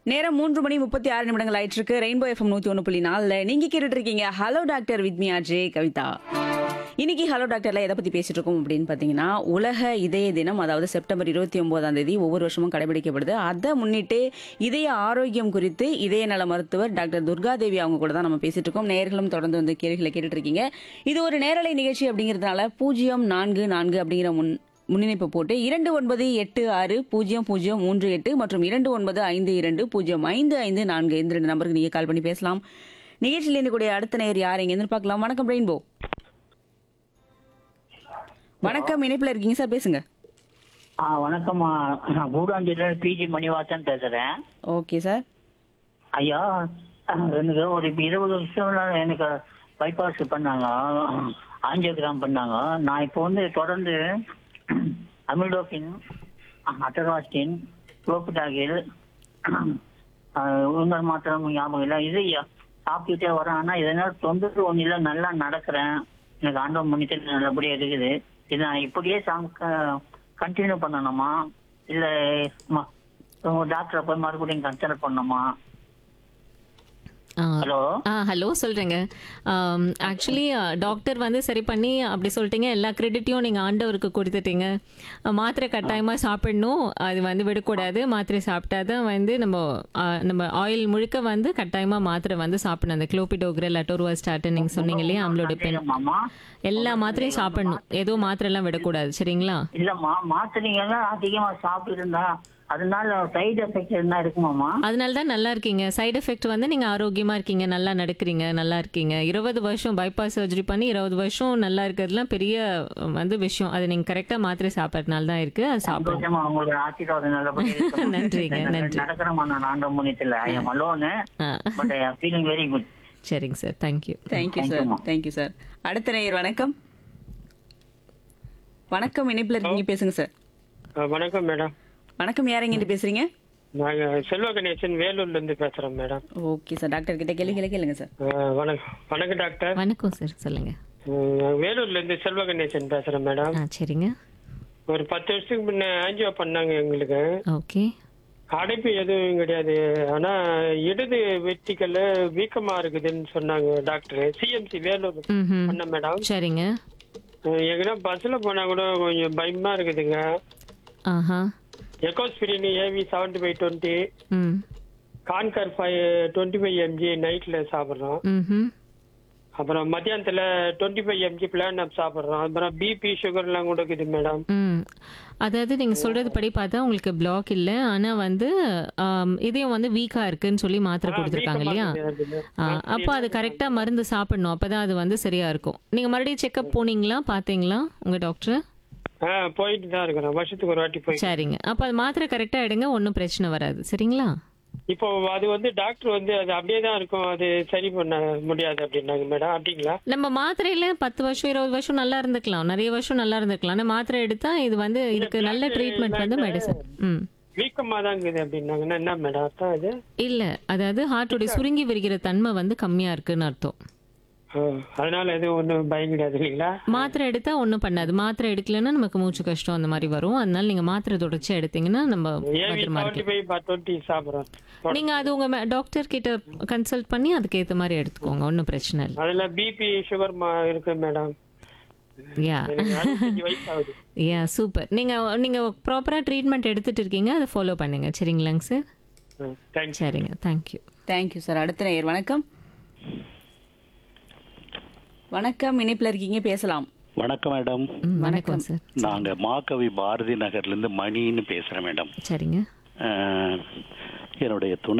நேரம் மூன்று மணி முப்பத்தி ஆறு நிமிடங்கள் ஆயிட்டு இருக்கு ரெயின்போ எஃப்எம் நூத்தி ஒன்று புள்ளி நாலுல நீங்க கேட்டுட்டு இருக்கீங்க hello doctor with me Ajay Kavitha இன்னைக்கு ஹலோ டாக்டர்ல எதை பத்தி பேசிட்டு இருக்கோம் அப்படின்னு பாத்தீங்கன்னா உலக இதய தினம் அதாவது செப்டம்பர் இருபத்தி ஒன்பதாம் தேதி ஒவ்வொரு வருஷமும் கடைபிடிக்கப்படுது அதை முன்னிட்டு இதய ஆரோக்கியம் குறித்து இதய நல மருத்துவர் டாக்டர் துர்காதேவி அவங்க கூட தான் நம்ம பேசிட்டு இருக்கோம் நேர்களும் தொடர்ந்து வந்து கேள்விகளை கேட்டுட்டு இருக்கீங்க இது ஒரு நேரலை நிகழ்ச்சி அப்படிங்கிறதுனால பூஜ்ஜியம் நான்கு நான்கு அப்படிங்கிற முன் முன்னிணைப்பு போட்டு இரண்டு ஒன்பது எட்டு ஆறு பூஜ்ஜியம் பூஜ்ஜியம் மூன்று எட்டு மற்றும் இரண்டு ஒன்பது ஐந்து இரண்டு பூஜ்ஜியம் ஐந்து ஐந்து நான்கு இந்த ரெண்டு நம்பருக்கு நீங்க கால் பண்ணி பேசலாம் நிகழ்ச்சியில் இருக்கக்கூடிய அடுத்த நேர் யார் எங்க இருந்து பார்க்கலாம் வணக்கம் ரெயின்போ வணக்கம் இணைப்புல இருக்கீங்க சார் பேசுங்க ஆ வணக்கம்மா நான் கூடாஞ்சேரியில பிஜி மணிவாசன் பேசுறேன் ஓகே சார் ஐயா எனக்கு ஒரு இருபது வருஷம் எனக்கு பைபாஸ் பண்ணாங்க ஆஞ்சியோகிராம் பண்ணாங்க நான் இப்போ வந்து தொடர்ந்து அமில்டோபின் அட்டராஸ்டின் குளோபுடாகில் உங்கள் மாத்திரம் ஞாபகம் இல்லை இது சாப்பிட்டுட்டே வரேன் ஆனால் இதனால் தொந்தரவு ஒன்றும் இல்லை நல்லா நடக்கிறேன் எனக்கு ஆண்டவன் பண்ணிட்டு நல்லபடியாக இருக்குது இது நான் இப்படியே கண்டினியூ பண்ணணுமா இல்லை உங்க டாக்டரை போய் மறுபடியும் கன்சல்ட் பண்ணணுமா ஹலோ ஆ ஹலோ சொல்கிறேங்க ஆக்சுவலி டாக்டர் வந்து சரி பண்ணி அப்படி சொல்லிட்டீங்க எல்லா கிரெடிட்டையும் நீங்கள் ஆண்டவருக்கு கொடுத்துட்டீங்க அஹ், மாத்திரை கட்டாயமாக சாப்பிடணும் அது வந்து விடக்கூடாது மாத்திரை சாப்பிட்டா தான் வந்து நம்ம அஹ், நம்ம ஆயில் முழுக்க வந்து கட்டாயமாக மாத்திரை வந்து சாப்பிடணும் அந்த குளோபிடோக்ரல் அட்டோருவா ஸ்டார்ட் நீங்கள் சொன்னீங்க இல்லையா அம்லோட பெண் மாமா எல்லா மாத்திரையும் சாப்பிடணும் ஏதோ மாத்திரைலாம் விடக்கூடாது சரிங்களா இல்லம்மா மாத்திரைங்க எல்லாம் அதிகமா சாப்பிட்டு அதனால சைடு எஃபெக்ட் என்ன இருக்குமாமா அதனால தான் நல்லா இருக்கீங்க சைடு எஃபெக்ட் வந்து நீங்கள் ஆரோக்கியமாக இருக்கீங்க நல்லா நடக்கிறீங்க நல்லா இருக்கீங்க இருபது வருஷம் பைபாஸ் சர்ஜரி பண்ணி இருபது வருஷம் நல்லா இருக்கிறதுலாம் பெரிய அஹ், வந்து விஷயம் அது நீங்கள் கரெக்டாக மாத்திரை சாப்பிட்றதுனால தான் இருக்குது அது சாப்பிடணும் சந்தோஷமா உங்களுக்கு ஆசீர்வாதம் நல்லபடியா இருக்கணும். நன்றிங்க, நன்றி. நடக்கிறேம்மா நான் ஆண்ட முனியத்தில் I am alone ah but I feeling very good சரிங்க sir thank you thank you Thank sir you, ma'am. Thank you sir அடுத்த நேயர் வணக்கம் வணக்கம் இணைப்புல இருக்கீங்க பேசுங்க சார் ஆ, வணக்கம் மேடம் வணக்கம் யார் எங்கிட்டு பேசுறீங்க நாங்க செல்வ கணேசன் வேலூர்ல இருந்து பேசுறோம் மேடம் ஓகே சார் டாக்டர் கிட்ட கேள்விகளை கேளுங்க சார் ஆ, வணக்கம் வணக்கம் டாக்டர் வணக்கம் சார் சொல்லுங்கள் ம், வேலூர்ல இருந்து செல்வ கணேசன் பேசுறேன் மேடம் ஆ சரிங்க ஒரு பத்து வருஷத்துக்கு முன்ன ஆஞ்சியோ பண்ணாங்க எங்களுக்கு ஓகே அடைப்பு எதுவும் கிடையாது ஆனா இடது வெட்டிக்கல்ல வீக்கமா இருக்குதுன்னு சொன்னாங்க டாக்டர் சிஎம்சி வேலூர் ம் பண்ண மேடம் சரிங்க எங்கன்னா பஸ்ல போனா கூட கொஞ்சம் பயமா இருக்குதுங்க ஆஹா Ecosprin AV seventy five twenty ம் Concor five twenty five mg நைட்ல சாப்பிட்றோம் ம் அப்புறம் மத்தியானத்துல டுவெண்ட்டி ஃபைவ் எம்ஜி பிளான் அப் சாப்பிட்றோம் அப்புறம் பிபி சுகர்லாம் கூட இருக்குது மேடம் ம் அதாவது நீங்கள் சொல்கிறது படி பார்த்தா உங்களுக்கு பிளாக் இல்லை ஆனால் வந்து ஆம், இதயம் வந்து வீக்காக இருக்குன்னு சொல்லி மாத்திரை கொடுத்துருக்காங்க இல்லையா ஆ, அப்போ அது கரெக்டாக மருந்து சாப்பிடணும் அப்போ தான் அது வந்து சரியாக இருக்கும் நீங்கள் மறுபடியும் செக்கப் போனீங்களா பார்த்தீங்களா உங்கள் டாக்டர் ஆ போயிட்டு தான் இருக்கிறோம் வருஷத்துக்கு ஒரு வாட்டி போய் சரிங்க அப்போ அது மாத்திரை கரெக்டாக எடுங்க ஒன்றும் பிரச்சனை வராது சரிங்களா இப்போ அது வந்து டாக்டர் வந்து அது அப்படியே தான் இருக்கும் அது சரி பண்ண முடியாது அப்படின்னாங்க மேடம் அப்படிங்களா நம்ம மாத்திரையில பத்து வருஷம் இருபது வருஷம் நல்லா இருந்துக்கலாம் நிறைய வருஷம் நல்லா இருந்துக்கலாம் ஆனால் மாத்திரை எடுத்தா இது வந்து இதுக்கு நல்ல ட்ரீட்மெண்ட் வந்து மெடிசன் ம் வீக்கமா தான் இருக்குது அப்படின்னாங்கன்னா என்ன மேடம் அர்த்தம் அது இல்லை அதாவது ஹார்ட்டோடைய சுருங்கி விரிகிற தன்மை வந்து கம்மியாக இருக்குன்னு அர்த்தம் ஆ, அதனால எதுவும் ஒன்றும் பயம் கிடையாது இல்லைங்களா மாத்திரை எடுத்தா ஒன்றும் பண்ணாது மாத்திரை எடுக்கலைன்னா நமக்கு மூச்சு கஷ்டம் அந்த மாதிரி வரும் அதனால நீங்க மாத்திரை தொடர்ச்சி எடுத்தீங்கன்னா நம்ம ஏவி பத்திரமா செவன்டி இருக்கலாம் ஃபைவ் டுவெண்ட்டி சாப்பிட்றோம் நீங்க அது உங்க டாக்டர் கிட்ட கன்சல்ட் பண்ணி அதுக்கு ஏத்த மாதிரி எடுத்துக்கோங்க ஒன்றும் பிரச்சனை இல்லை அதுல பிபி சுகர் இருக்கு மேடம் யா எனக்கு அறுபத்தஞ்சு வயசு ஆகுது யா சூப்பர் நீங்க நீங்க ப்ராப்பரா ட்ரீட்மெண்ட் எடுத்துட்டு இருக்கீங்க அதை ஃபாலோ பண்ணுங்க சரிங்களாங்க சார் தேங்க்ஸ் சரிங்க தேங்க்யூ தேங்க்யூ சார் அடுத்த நேயர் வணக்கம் வணக்கம் இணைப்புல இருக்கீங்க பேசலாம் வணக்கம் மேடம் வணக்கம் சார் நாங்க மாகவி பாரதி நகர்ல இருந்து மணின்னு பேசுறேன் மேடம் சரிங்க அஹ், என்னுடைய துணை